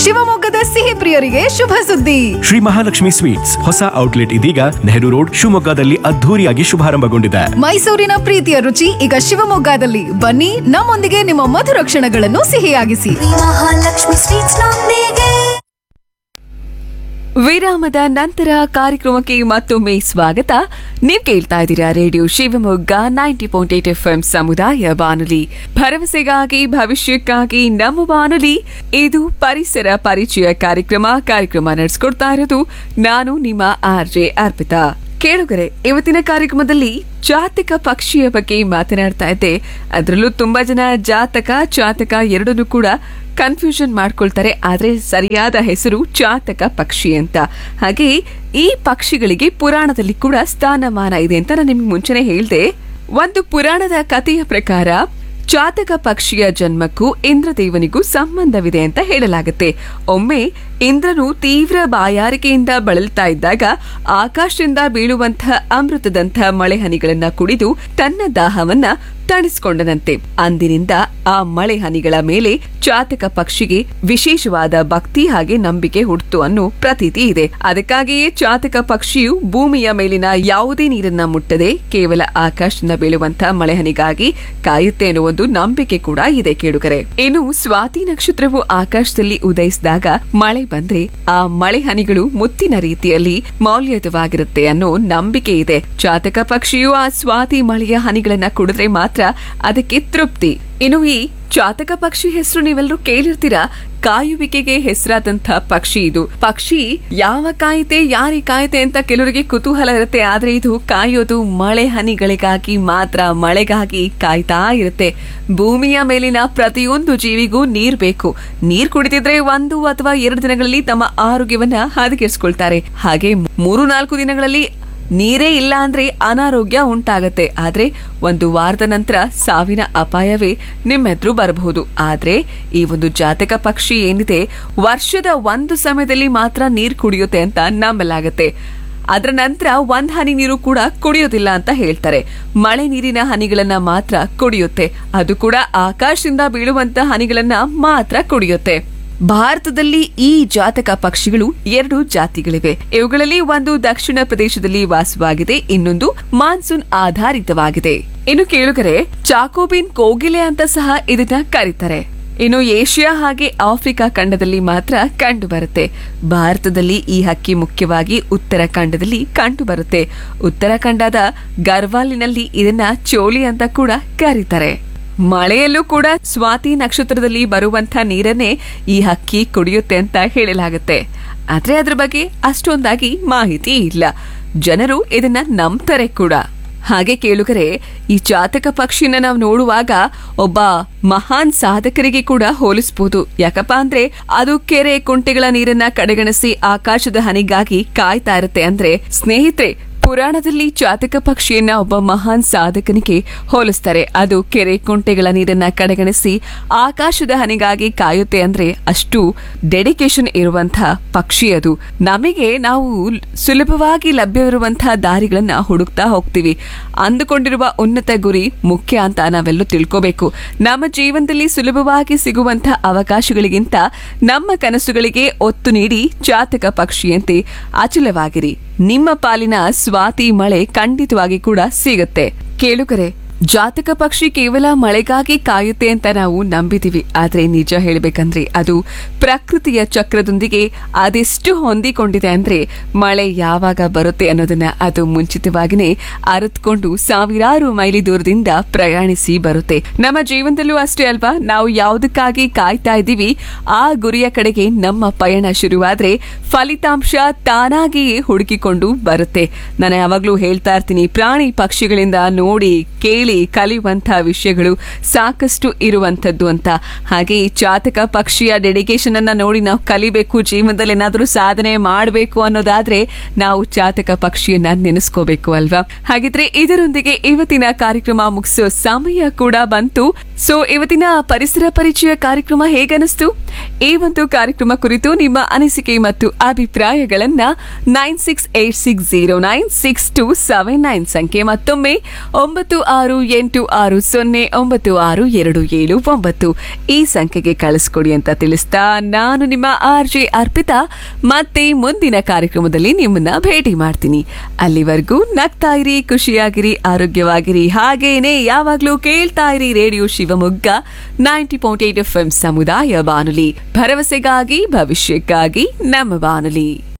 ಶಿವಮೊಗ್ಗದ ಸಿಹಿ ಪ್ರಿಯರಿಗೆ ಶುಭ ಸುದ್ದಿ ಶ್ರೀ ಮಹಾಲಕ್ಷ್ಮಿ ಸ್ವೀಟ್ಸ್ ಹೊಸ ಔಟ್ಲೆಟ್ ಇದೀಗ ನೆಹರು ರೋಡ್ ಶಿವಮೊಗ್ಗದಲ್ಲಿ ಅದ್ಧೂರಿಯಾಗಿ ಶುಭಾರಂಭಗೊಂಡಿದೆ ಮೈಸೂರಿನ ಪ್ರೀತಿಯ ರುಚಿ ಈಗ ಶಿವಮೊಗ್ಗದಲ್ಲಿ ಬನ್ನಿ ನಮ್ಮೊಂದಿಗೆ ನಿಮ್ಮ ಮಧುರ ಕ್ಷಣಗಳನ್ನು ಸಿಹಿಯಾಗಿಸಿ ಮಹಾಲಕ್ಷ್ಮಿ ಸ್ವೀಟ್ಸ್ ನೊಂದಿಗೆ ವಿರಾಮದ ನಂತರ ಕಾರ್ಯಕ್ರಮಕ್ಕೆ ಮತ್ತೊಮ್ಮೆ ಸ್ವಾಗತ ನೀವು ಕೇಳ್ತಾ ಇದ್ದೀರಾ radio Shivamogga ninety point eight F M ಸಮುದಾಯ ಬಾನುಲಿ ಭರವಸೆಗಾಗಿ ಭವಿಷ್ಯಕ್ಕಾಗಿ ನಮ್ಮ ಬಾನುಲಿ ಇದು ಪರಿಸರ ಪರಿಚಯ ಕಾರ್ಯಕ್ರಮ ಕಾರ್ಯಕ್ರಮ ನಡೆಸ್ಕೊಡ್ತಾ ಇರೋದು ನಾನು ನಿಮ್ಮ ಆರ್ ಜೆ ಅರ್ಪಿತಾ ಕೇಳುಗರೆ ಇವತ್ತಿನ ಕಾರ್ಯಕ್ರಮದಲ್ಲಿ ಜಾತಕ ಪಕ್ಷಿಯ ಬಗ್ಗೆ ಮಾತನಾಡ್ತಾ ಇದ್ದೆ ಅದರಲ್ಲೂ ತುಂಬಾ ಜನ ಜಾತಕ ಚಾತಕ ಎರಡನ್ನೂ ಕೂಡ ಕನ್ಫ್ಯೂಷನ್ ಮಾಡ್ಕೊಳ್ತಾರೆ ಆದ್ರೆ ಸರಿಯಾದ ಹೆಸರು ಜಾತಕ ಪಕ್ಷಿ ಅಂತ ಹಾಗೆ ಈ ಪಕ್ಷಿಗಳಿಗೆ ಪುರಾಣದಲ್ಲಿ ಕೂಡ ಸ್ಥಾನಮಾನ ಇದೆ ಅಂತ ನಾನು ನಿಮ್ಗೆ ಮುಂಚೆನೆ ಹೇಳ್ದೆ ಒಂದು ಪುರಾಣದ ಕಥೆಯ ಪ್ರಕಾರ ಜಾತಕ ಪಕ್ಷಿಯ ಜನ್ಮಕ್ಕೂ ಇಂದ್ರದೇವನಿಗೂ ಸಂಬಂಧವಿದೆ ಅಂತ ಹೇಳಲಾಗುತ್ತೆ ಒಮ್ಮೆ ಇಂದ್ರನು ತೀವ್ರ ಬಾಯಾರಿಕೆಯಿಂದ ಬಳಲ್ತಾ ಇದ್ದಾಗ ಆಕಾಶದಿಂದ ಬೀಳುವಂತಹ ಅಮೃತದಂಥ ಮಳೆ ಹನಿಗಳನ್ನ ಕುಡಿದು ತನ್ನ ದಾಹವನ್ನ ತಣಿಸ್ಕೊಂಡನಂತೆ ಅಂದಿನಿಂದ ಆ ಮಳೆ ಹನಿಗಳ ಮೇಲೆ ಚಾತಕ ಪಕ್ಷಿಗೆ ವಿಶೇಷವಾದ ಭಕ್ತಿ ಹಾಗೆ ನಂಬಿಕೆ ಹುಟ್ಟಿತು ಅನ್ನೋ ಪ್ರತೀತಿ ಇದೆ ಅದಕ್ಕಾಗಿಯೇ ಚಾತಕ ಪಕ್ಷಿಯು ಭೂಮಿಯ ಮೇಲಿನ ಯಾವುದೇ ನೀರನ್ನ ಮುಟ್ಟದೆ ಕೇವಲ ಆಕಾಶದಿಂದ ಬೀಳುವಂತಹ ಮಳೆ ಹನಿಗಾಗಿ ಕಾಯುತ್ತೆ ಅನ್ನೋ ಒಂದು ನಂಬಿಕೆ ಕೂಡ ಇದೆ ಕೇಳುಗರೆ ಇನ್ನು ಸ್ವಾತಿ ನಕ್ಷತ್ರವು ಆಕಾಶದಲ್ಲಿ ಉದಯಿಸಿದಾಗ ಮಳೆ ಬಂದ್ರೆ ಆ ಮಳೆ ಹನಿಗಳು ಮುತ್ತಿನ ರೀತಿಯಲ್ಲಿ ಮೌಲ್ಯಯುತವಾಗಿರುತ್ತೆ ಅನ್ನೋ ನಂಬಿಕೆ ಇದೆ ಚಾತಕ ಪಕ್ಷಿಯು ಆ ಸ್ವಾತಿ ಮಳೆಯ ಹನಿಗಳನ್ನ ಕುಡಿದ್ರೆ ಮಾತ್ರ ಅದಕ್ಕೆ ತೃಪ್ತಿ ಇನ್ನು ಈ ಚಾತಕ ಪಕ್ಷಿ ಹೆಸರು ನೀವೆಲ್ಲರೂ ಕೇಳಿರ್ತೀರಾ ಕಾಯುವಿಕೆಗೆ ಹೆಸರಾದಂತ ಪಕ್ಷಿ ಇದು ಪಕ್ಷಿ ಯಾವ ಕಾಯುತ್ತೆ ಯಾರಿ ಕಾಯುತ್ತೆ ಅಂತ ಕೆಲವರಿಗೆ ಕುತೂಹಲ ಇರುತ್ತೆ ಆದ್ರೆ ಇದು ಕಾಯೋದು ಮಳೆ ಹನಿಗಳಿಗಾಗಿ ಮಾತ್ರ ಮಳೆಗಾಗಿ ಕಾಯ್ತಾ ಇರುತ್ತೆ ಭೂಮಿಯ ಮೇಲಿನ ಪ್ರತಿಯೊಂದು ಜೀವಿಗೂ ನೀರ್ ಬೇಕು ನೀರ್ ಕುಡಿತಿದ್ರೆ ಒಂದು ಅಥವಾ ಎರಡು ದಿನಗಳಲ್ಲಿ ತಮ್ಮ ಆರೋಗ್ಯವನ್ನ ಹದಗೆಡಿಸ್ಕೊಳ್ತಾರೆ ಹಾಗೆ ಮೂರು ನಾಲ್ಕು ದಿನಗಳಲ್ಲಿ ನೀರೇ ಇಲ್ಲ ಅಂದ್ರೆ ಅನಾರೋಗ್ಯ ಉಂಟಾಗತ್ತೆ ಆದ್ರೆ ಒಂದು ವಾರದ ನಂತರ ಸಾವಿನ ಅಪಾಯವೇ ನಿಮ್ಮೆದುರು ಬರಬಹುದು ಆದ್ರೆ ಈ ಒಂದು ಜಾತಕ ಪಕ್ಷಿ ಏನಿದೆ ವರ್ಷದ ಒಂದು ಸಮಯದಲ್ಲಿ ಮಾತ್ರ ನೀರ್ ಕುಡಿಯುತ್ತೆ ಅಂತ ನಂಬಲಾಗತ್ತೆ ಅದರ ನಂತರ ಒಂದ್ ಹನಿ ನೀರು ಕೂಡ ಕುಡಿಯೋದಿಲ್ಲ ಅಂತ ಹೇಳ್ತಾರೆ ಮಳೆ ನೀರಿನ ಹನಿಗಳನ್ನ ಮಾತ್ರ ಕುಡಿಯುತ್ತೆ ಅದು ಕೂಡ ಆಕಾಶದಿಂದ ಬೀಳುವಂತ ಹನಿಗಳನ್ನ ಮಾತ್ರ ಕುಡಿಯುತ್ತೆ ಭಾರತದಲ್ಲಿ ಈ ಜಾತಕ ಪಕ್ಷಿಗಳು ಎರಡು ಜಾತಿಗಳಿವೆ ಇವುಗಳಲ್ಲಿ ಒಂದು ದಕ್ಷಿಣ ಪ್ರದೇಶದಲ್ಲಿ ವಾಸವಾಗಿದೆ ಇನ್ನೊಂದು ಮಾನ್ಸೂನ್ ಆಧಾರಿತವಾಗಿದೆ ಇನ್ನು ಕೇಳುಗರೆ ಚಾಕೋಬಿನ್ ಕೋಗಿಲೆ ಅಂತ ಸಹ ಇದನ್ನ ಕರೀತಾರೆ ಇನ್ನು ಏಷ್ಯಾ ಹಾಗೆ ಆಫ್ರಿಕಾ ಖಂಡದಲ್ಲಿ ಮಾತ್ರ ಕಂಡು ಬರುತ್ತೆ ಭಾರತದಲ್ಲಿ ಈ ಹಕ್ಕಿ ಮುಖ್ಯವಾಗಿ ಉತ್ತರಾಖಂಡದಲ್ಲಿ ಕಂಡು ಬರುತ್ತೆ ಉತ್ತರಾಖಂಡದ ಗರ್ವಾಲಿನಲ್ಲಿ ಇದನ್ನ ಚೋಳಿ ಅಂತ ಕೂಡ ಕರೀತಾರೆ ಮಳೆಯಲ್ಲೂ ಕೂಡ ಸ್ವಾತಿ ನಕ್ಷತ್ರದಲ್ಲಿ ಬರುವಂತ ನೀರನ್ನೇ ಈ ಹಕ್ಕಿ ಕುಡಿಯುತ್ತೆ ಅಂತ ಹೇಳಲಾಗುತ್ತೆ ಆದ್ರೆ ಅದ್ರ ಬಗ್ಗೆ ಅಷ್ಟೊಂದಾಗಿ ಮಾಹಿತಿ ಇಲ್ಲ ಜನರು ಇದನ್ನ ನಂಬ್ತಾರೆ ಕೂಡ ಹಾಗೆ ಕೇಳುಗರೆ ಈ ಜಾತಕ ಪಕ್ಷಿನ ನಾವು ನೋಡುವಾಗ ಒಬ್ಬ ಮಹಾನ್ ಸಾಧಕರಿಗೆ ಕೂಡ ಹೋಲಿಸಬಹುದು ಯಾಕಪ್ಪ ಅಂದ್ರೆ ಅದು ಕೆರೆ ಕುಂಟೆಗಳ ನೀರನ್ನ ಕಡೆಗಣಿಸಿ ಆಕಾಶದ ಹನಿಗಾಗಿ ಕಾಯ್ತಾ ಇರುತ್ತೆ ಅಂದ್ರೆ ಸ್ನೇಹಿತರೆ ಪುರಾಣದಲ್ಲಿ ಜಾತಕ ಪಕ್ಷಿಯನ್ನ ಒಬ್ಬ ಮಹಾನ್ ಸಾಧಕನಿಗೆ ಹೋಲಿಸ್ತಾರೆ ಅದು ಕೆರೆ ಕುಂಟೆಗಳ ನೀರನ್ನ ಕಡೆಗಣಿಸಿ ಆಕಾಶದ ಹನಿಗಾಗಿ ಕಾಯುತ್ತೆ ಅಂದ್ರೆ ಅಷ್ಟು ಡೆಡಿಕೇಶನ್ ಇರುವಂತಹ ಪಕ್ಷಿ ಅದು ನಮಗೆ ನಾವು ಸುಲಭವಾಗಿ ಲಭ್ಯವಿರುವಂತಹ ದಾರಿಗಳನ್ನ ಹುಡುಕ್ತಾ ಹೋಗ್ತೀವಿ ಅಂದುಕೊಂಡಿರುವ ಉನ್ನತ ಗುರಿ ಮುಖ್ಯ ಅಂತ ನಾವೆಲ್ಲೂ ತಿಳ್ಕೋಬೇಕು ನಮ್ಮ ಜೀವನದಲ್ಲಿ ಸುಲಭವಾಗಿ ಸಿಗುವಂತಹ ಅವಕಾಶಗಳಿಗಿಂತ ನಮ್ಮ ಕನಸುಗಳಿಗೆ ಒತ್ತು ನೀಡಿ ಜಾತಕ ಪಕ್ಷಿಯಂತೆ ಅಚಲವಾಗಿರಿ ನಿಮ್ಮ ಪಾಲಿನ ಸ್ವಾತಿ ಮಳೆ ಖಂಡಿತವಾಗಿ ಕೂಡ ಸಿಗುತ್ತೆ ಕೇಳುಗರೆ ಜಾತಕ ಪಕ್ಷಿ ಕೇವಲ ಮಳೆಗಾಗಿ ಕಾಯುತ್ತೆ ಅಂತ ನಾವು ನಂಬಿದೀವಿ ಆದ್ರೆ ನಿಜ ಹೇಳ್ಬೇಕಂದ್ರೆ ಅದು ಪ್ರಕೃತಿಯ ಚಕ್ರದೊಂದಿಗೆ ಅದೆಷ್ಟು ಹೊಂದಿಕೊಂಡಿದೆ ಅಂದ್ರೆ ಮಳೆ ಯಾವಾಗ ಬರುತ್ತೆ ಅನ್ನೋದನ್ನ ಅದು ಮುಂಚಿತವಾಗಿನೇ ಅರಿತುಕೊಂಡು ಸಾವಿರಾರು ಮೈಲಿ ದೂರದಿಂದ ಪ್ರಯಾಣಿಸಿ ಬರುತ್ತೆ ನಮ್ಮ ಜೀವನದಲ್ಲೂ ಅಷ್ಟೇ ಅಲ್ವಾ ನಾವು ಯಾವುದಕ್ಕಾಗಿ ಕಾಯ್ತಾ ಇದ್ದೀವಿ ಆ ಗುರಿಯ ಕಡೆಗೆ ನಮ್ಮ ಪಯಣ ಶುರುವಾದ್ರೆ ಫಲಿತಾಂಶ ತಾನಾಗಿಯೇ ಹುಡುಕಿಕೊಂಡು ಬರುತ್ತೆ ನಾನು ಯಾವಾಗ್ಲೂ ಹೇಳ್ತಾ ಇರ್ತೀನಿ ಪ್ರಾಣಿ ಪಕ್ಷಿಗಳಿಂದ ನೋಡಿ ಕೇಳಿ ಕಲಿಯುವಂತಹ ವಿಷಯಗಳು ಸಾಕಷ್ಟು ಇರುವಂತದ್ದು ಅಂತ ಹಾಗೆ ಈ ಚಾತಕ ಪಕ್ಷಿಯ ಡೆಡಿಕೇಶನ್ ಅನ್ನ ನೋಡಿ ನಾವು ಕಲಿಬೇಕು ಜೀವನದಲ್ಲಿ ಏನಾದ್ರೂ ಸಾಧನೆ ಮಾಡಬೇಕು ಅನ್ನೋದಾದ್ರೆ ನಾವು ಚಾತಕ ಪಕ್ಷಿಯನ್ನ ನೆನೆಸ್ಕೋಬೇಕು ಅಲ್ವಾ ಹಾಗಿದ್ರೆ ಇದರೊಂದಿಗೆ ಇವತ್ತಿನ ಕಾರ್ಯಕ್ರಮ ಮುಗಿಸೋ ಸಮಯ ಕೂಡ ಬಂತು ಸೊ ಇವತ್ತಿನ ಪರಿಸರ ಪರಿಚಯ ಕಾರ್ಯಕ್ರಮ ಹೇಗನಿಸ್ತು ಈ ಒಂದು ಕಾರ್ಯಕ್ರಮ ಕುರಿತು ನಿಮ್ಮ ಅನಿಸಿಕೆ ಮತ್ತು ಅಭಿಪ್ರಾಯಗಳನ್ನ nine six eight six zero nine six two seven nine ಸಂಖ್ಯೆ ಮತ್ತೊಮ್ಮೆ ಒಂಬತ್ತು ಆರು ಆರು ಎಂಟು ಆರು ಸೊನ್ನೆ ಒಂಬತ್ತು ಆರು ಎರಡು ಏಳು ಒಂಬತ್ತು ಈ ಸಂಖ್ಯೆಗೆ ಕಳಿಸ್ಕೊಡಿ ಅಂತ ತಿಳಿಸ್ತಾ ನಾನು ನಿಮ್ಮ ಆರ್ ಜೆ ಅರ್ಪಿತಾ ಮತ್ತೆ ಮುಂದಿನ ಕಾರ್ಯಕ್ರಮದಲ್ಲಿ ನಿಮ್ಮನ್ನ ಭೇಟಿ ಮಾಡ್ತೀನಿ ಅಲ್ಲಿವರೆಗೂ ನಗ್ತಾ ಇರಿ ಖುಷಿಯಾಗಿರಿ ಆರೋಗ್ಯವಾಗಿರಿ ಹಾಗೇನೆ ಯಾವಾಗ್ಲೂ ಕೇಳ್ತಾ ಇರಿ radio Shivamogga ninety point eight F M ಸಮುದಾಯ ಬಾನುಲಿ ಭರವಸೆಗಾಗಿ ಭವಿಷ್ಯಕ್ಕಾಗಿ ನಮ್ಮ ಬಾನುಲಿ